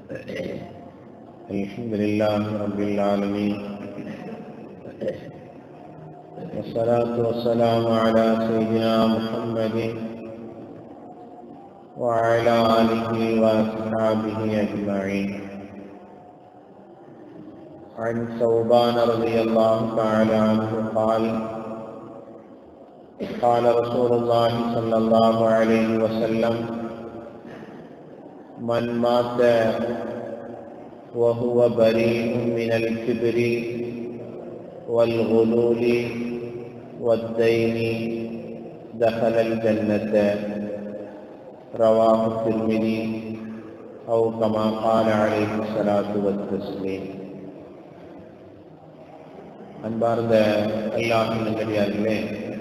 الحمد لله رب العالمين والصلاة والسلام على سيدنا محمد وعلى آله وأصحابه أجمعين عن ثوبان رضي الله تعالى عنه قال قال رسول الله صلى الله عليه وسلم من مات وهو بريء من الكبر والغلول والدين دخل الجنة رواه الترمذي أو كما قال عليه الصلاة والتسليم அன்பார்ந்த அல்லாஹின் நல்லடியார்களே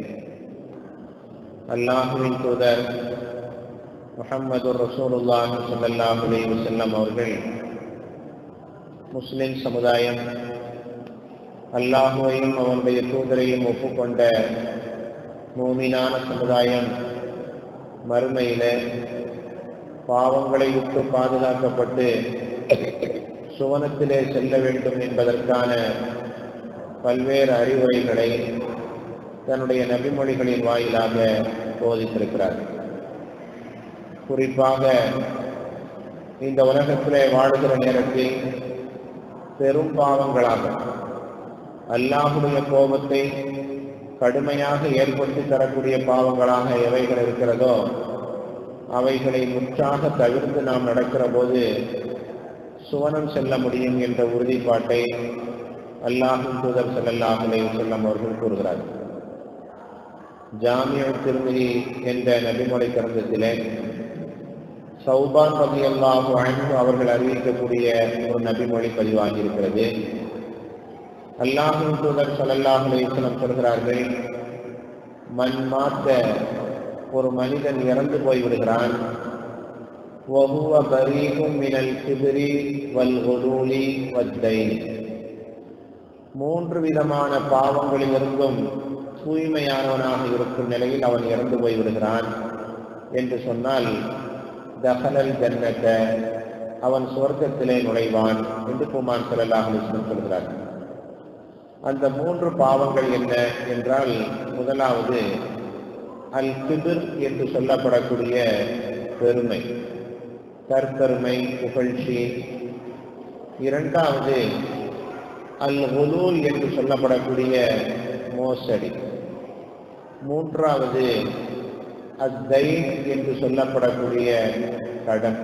அல்லாஹுவின் தூதர் முகமது ரசூலுல்லாஹி ஸல்லல்லாஹு அலைஹி வஸல்லம் அவர்கள் முஸ்லிம் சமுதாயம் அல்லாஹுவையும் அவனுடைய தூதரையும் ஒப்புக்கொண்ட மூமினான சமுதாயம் மறுமையில பாவங்களை விட்டு பாதுகாக்கப்பட்டு சுவனத்திலே செல்ல வேண்டும் என்பதற்கான பல்வேறு அறிவுரைகளை தன்னுடைய நபிமொழிகளின் வாயிலாக போதித்திருக்கிறார் குறிப்பாக இந்த உலகத்திலே வாழுகிற நேரத்தில் பெரும் பாவங்களாக அல்லாஹுடைய கோபத்தை கடுமையாக ஏற்படுத்தி தரக்கூடிய பாவங்களாக எவைகள் இருக்கிறதோ அவைகளை முற்றாக தவிர்த்து நாம் நடக்கிற போது சுவனம் செல்ல முடியும் என்ற உறுதிப்பாட்டை அல்லாஹும் தூதர் செல்லல்லாஹுலே செல்லம் அவர்கள் கூறுகிறார்கள் ஜாமிய திருமதி என்ற நபிமொழி கிரந்தத்திலே சௌபான் ரவி அல்லாஹு அன்பு அவர்கள் அறிவிக்கக்கூடிய ஒரு நபிமொழி பதிவாகி இருக்கிறது அல்லாஹும் தூதர் சல்லாஹுலே செல்லம் சொல்கிறார்கள் மண் மாத்த ஒரு மனிதன் இறந்து போய்விடுகிறான் وهو بريء من الكبر والغلول والدين மூன்று விதமான பாவங்களிலிருந்தும் தூய்மையானவனாக இருக்கும் நிலையில் அவன் இறந்து போய்விடுகிறான் என்று சொன்னால் தகலல் ஜன்னத்த அவன் சுவர்க்கத்திலே நுழைவான் என்று குமான் சல்லாஹ் சொல்கிறார் அந்த மூன்று பாவங்கள் என்ன என்றால் முதலாவது அல் கிபிர் என்று சொல்லப்படக்கூடிய பெருமை தற்பெருமை புகழ்ச்சி இரண்டாவது அல் உலூல் என்று சொல்லப்படக்கூடிய மோசடி மூன்றாவது அத்தைன் என்று சொல்லப்படக்கூடிய கடன்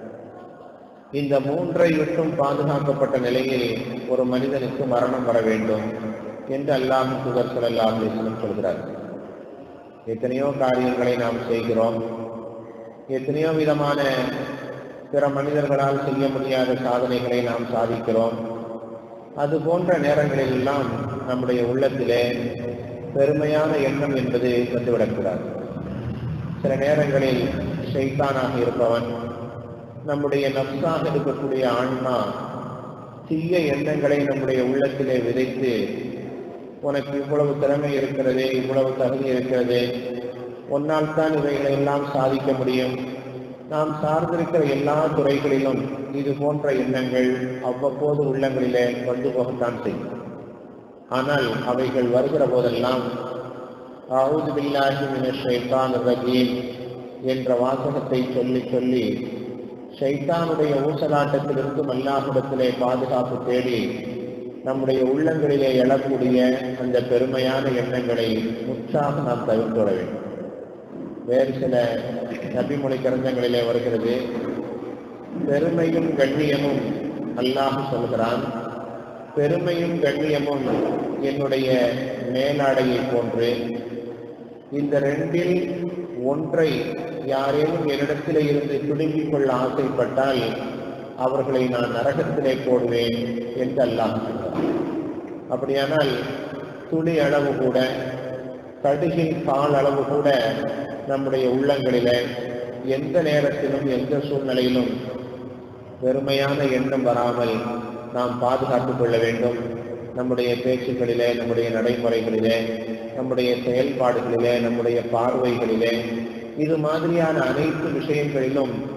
இந்த மூன்றை விட்டும் பாதுகாக்கப்பட்ட நிலையில் ஒரு மனிதனுக்கு மரணம் வர வேண்டும் என்று அல்லாஹ் சுகர் சல்லாஹ் சொல்கிறார் எத்தனையோ காரியங்களை நாம் செய்கிறோம் எத்தனையோ விதமான பிற மனிதர்களால் செய்ய முடியாத சாதனைகளை நாம் சாதிக்கிறோம் அது போன்ற நேரங்களில் எல்லாம் நம்முடைய உள்ளத்திலே பெருமையான எண்ணம் என்பது வந்துவிடக்கூடாது சில நேரங்களில் ஷைத்தானாக இருப்பவன் நம்முடைய நப்சாக இருக்கக்கூடிய ஆன்மா தீய எண்ணங்களை நம்முடைய உள்ளத்திலே விதைத்து உனக்கு இவ்வளவு திறமை இருக்கிறது இவ்வளவு தகுதி இருக்கிறது உன்னால் தான் இவைகளை எல்லாம் சாதிக்க முடியும் நாம் சார்ந்திருக்கிற எல்லா துறைகளிலும் இது போன்ற எண்ணங்கள் அவ்வப்போது உள்ளங்களிலே வந்து போகத்தான் செய்யும் ஆனால் அவைகள் வருகிற போதெல்லாம் அவுது பில்லாஹி ஷைத்தான் ரஜீம் என்ற வாசகத்தை சொல்லி சொல்லி ஷைத்தானுடைய ஊசலாட்டத்திலிருந்து மல்லாஹிடத்திலே பாதுகாப்பு தேடி நம்முடைய உள்ளங்களிலே எழக்கூடிய அந்த பெருமையான எண்ணங்களை முற்றாக நாம் தவிர்த்து விட வேண்டும் வேறு சில நபிமொழி கிரந்தங்களிலே வருகிறது பெருமையும் கண்ணியமும் அல்லாஹ் சொல்கிறான் பெருமையும் கண்ணியமும் என்னுடைய மேலாடையை போன்று இந்த ரெண்டில் ஒன்றை யாரேனும் என்னிடத்திலே இருந்து பிடுங்கிக் கொள்ள ஆசைப்பட்டால் அவர்களை நான் நரகத்திலே போடுவேன் என்று அல்லாஹ் சொல்கிறான் அப்படியானால் துளி அளவு கூட கடுகின் கால் அளவு கூட நம்முடைய உள்ளங்களில எந்த நேரத்திலும் எந்த சூழ்நிலையிலும் வெறுமையான எண்ணம் வராமல் நாம் பாதுகாத்துக் கொள்ள வேண்டும் நம்முடைய பேச்சுக்களிலே நம்முடைய நடைமுறைகளிலே நம்முடைய செயல்பாடுகளிலே நம்முடைய பார்வைகளிலே இது மாதிரியான அனைத்து விஷயங்களிலும்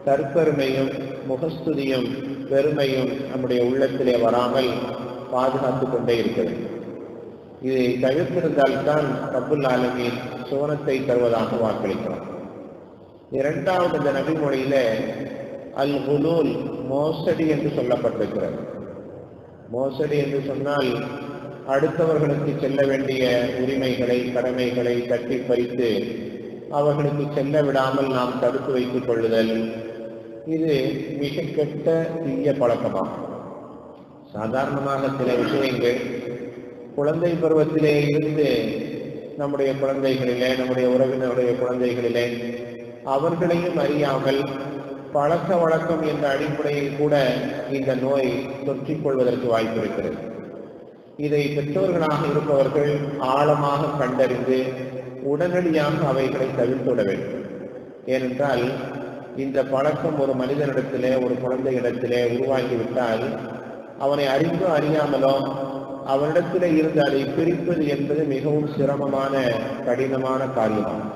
தற்பெருமையும் முகஸ்துதியும் பெருமையும் நம்முடைய உள்ளத்திலே வராமல் பாதுகாத்து கொண்டே இருக்க வேண்டும் இதை தவிர்த்திருந்தால்தான் ரப்புல் ஆலமீன் சுவனத்தை தருவதாக வாக்களிக்கிறோம் இரண்டாவது இந்த நபிமொழியில அல் குலூல் மோசடி என்று சொல்லப்பட்டிருக்கிறது மோசடி என்று சொன்னால் அடுத்தவர்களுக்கு செல்ல வேண்டிய உரிமைகளை கடமைகளை தட்டி பறித்து அவர்களுக்கு செல்ல விடாமல் நாம் தடுத்து வைத்துக் கொள்ளுதல் இது மிக கெட்ட தீய பழக்கமாகும் சாதாரணமாக சில விஷயங்கள் குழந்தை பருவத்திலே இருந்து நம்முடைய குழந்தைகளிலே நம்முடைய உறவினருடைய குழந்தைகளிலே அவர்களையும் அறியாமல் பழக்க வழக்கம் என்ற அடிப்படையில் கூட இந்த நோய் தொற்றிக் கொள்வதற்கு வாய்ப்பு இருக்கிறது இதை பெற்றோர்களாக இருப்பவர்கள் ஆழமாக கண்டறிந்து உடனடியாக அவைகளை தவிர்த்துவிட வேண்டும் ஏனென்றால் இந்த பழக்கம் ஒரு மனிதனிடத்திலே ஒரு குழந்தையிடத்திலே உருவாகிவிட்டால் அவனை அறிந்தோ அறியாமலோ அவனிடத்திலே இருந்து அதை பிரிப்பது என்பது மிகவும் சிரமமான கடினமான காரியமாகும்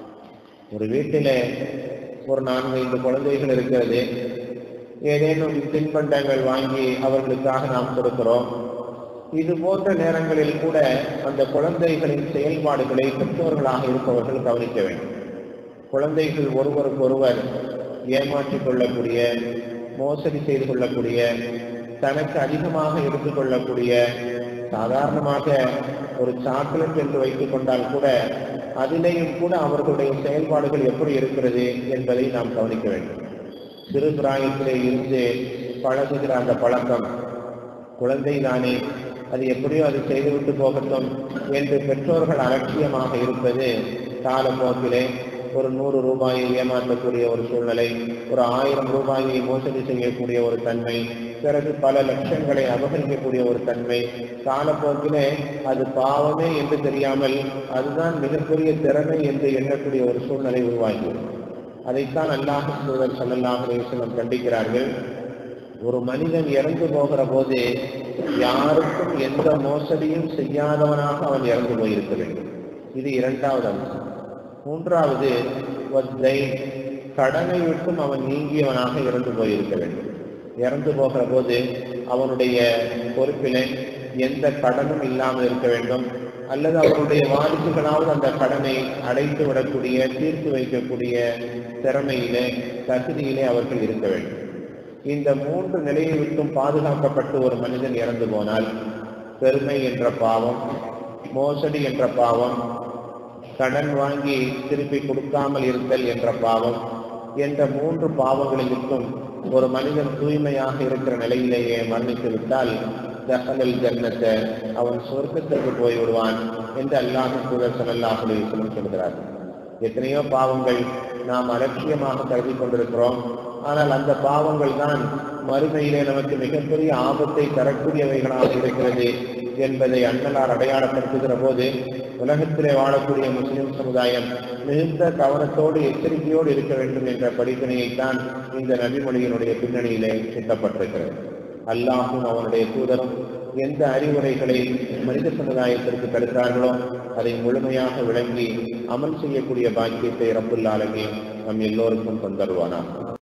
ஒரு வீட்டிலே ஒரு நான்கு ஐந்து குழந்தைகள் இருக்கிறது ஏதேனும் தின்பண்டங்கள் வாங்கி அவர்களுக்காக நாம் கொடுக்கிறோம் இது போன்ற நேரங்களில் கூட அந்த குழந்தைகளின் செயல்பாடுகளை பெற்றோர்களாக இருப்பவர்கள் கவனிக்க வேண்டும் குழந்தைகள் ஒருவருக்கொருவர் ஏமாற்றிக் கொள்ளக்கூடிய மோசடி செய்து கொள்ளக்கூடிய தனக்கு அதிகமாக எடுத்துக்கொள்ளக்கூடிய சாதாரணமாக ஒரு சாக்லேட் என்று வைத்துக் கொண்டால் கூட அதிலேயும் கூட அவர்களுடைய செயல்பாடுகள் எப்படி இருக்கிறது என்பதை நாம் கவனிக்க வேண்டும் சிறு பிராயத்திலே இருந்து பழகுகிற அந்த பழக்கம் குழந்தை தானே அது எப்படியோ அது செய்துவிட்டு போகட்டும் என்று பெற்றோர்கள் அலட்சியமாக இருப்பது காலப்போக்கிலே ஒரு நூறு ரூபாயை ஏமாற்றக்கூடிய ஒரு சூழ்நிலை ஒரு ஆயிரம் ரூபாயை மோசடி செய்யக்கூடிய ஒரு தன்மை பிறகு பல லட்சங்களை அபகரிக்கக்கூடிய ஒரு தன்மை காலப்போக்கிலே அது பாவமே என்று தெரியாமல் அதுதான் மிகப்பெரிய திறமை என்று எண்ணக்கூடிய ஒரு சூழ்நிலை உருவாகியது அதைத்தான் அல்லாஹ் சூழல் சல்லல்லாஹ் அலிஸ்லம் கண்டிக்கிறார்கள் ஒரு மனிதன் இறந்து போகிற போது யாருக்கும் எந்த மோசடியும் செய்யாதவனாக அவன் இறந்து போயிருக்க வேண்டும் இது இரண்டாவது அம்சம் மூன்றாவது ஒத்தை கடனை விட்டும் அவன் நீங்கியவனாக இறந்து போயிருக்க வேண்டும் இறந்து போகிற போது அவனுடைய பொறுப்பிலே எந்த கடனும் இல்லாமல் இருக்க வேண்டும் அல்லது அவருடைய வாரிசுகளாவது அந்த கடனை அடைத்து விடக்கூடிய தீர்த்து வைக்கக்கூடிய திறமையிலே தகுதியிலே அவர்கள் இருக்க வேண்டும் இந்த மூன்று நிலையை விட்டும் பாதுகாக்கப்பட்டு ஒரு மனிதன் இறந்து போனால் பெருமை என்ற பாவம் மோசடி என்ற பாவம் கடன் வாங்கி திருப்பி கொடுக்காமல் இருத்தல் என்ற பாவம் என்ற மூன்று பாவங்களிலிருக்கும் ஒரு மனிதன் தூய்மையாக இருக்கிற நிலையிலேயே மரணித்து விட்டால் தகவல் ஜன்னத்தை அவன் சொர்க்கத்திற்கு போய் விடுவான் என்று அல்லாஹ் தூதர் சல்லாஹ் அலிஸ்லம் சொல்கிறார் எத்தனையோ பாவங்கள் நாம் அலட்சியமாக கருதி கொண்டிருக்கிறோம் ஆனால் அந்த பாவங்கள் தான் மறுமையிலே நமக்கு மிகப்பெரிய ஆபத்தை தரக்கூடியவைகளாக இருக்கிறது என்பதை அண்ணலார் அடையாளப்படுத்துகிற போது உலகத்திலே வாழக்கூடிய முஸ்லிம் சமுதாயம் மிகுந்த கவனத்தோடு எச்சரிக்கையோடு இருக்க வேண்டும் என்ற படிப்பினையைத்தான் இந்த நபிமொழியினுடைய பின்னணியிலே சுட்டப்பட்டிருக்கிறது அல்லாஹும் அவனுடைய தூதரும் எந்த அறிவுரைகளை மனித சமுதாயத்திற்கு தடுத்தார்களோ அதை முழுமையாக விளங்கி அமல் செய்யக்கூடிய பாக்கியத்தை ரப்புல்லாலமே நம் எல்லோருக்கும் தந்தருவானா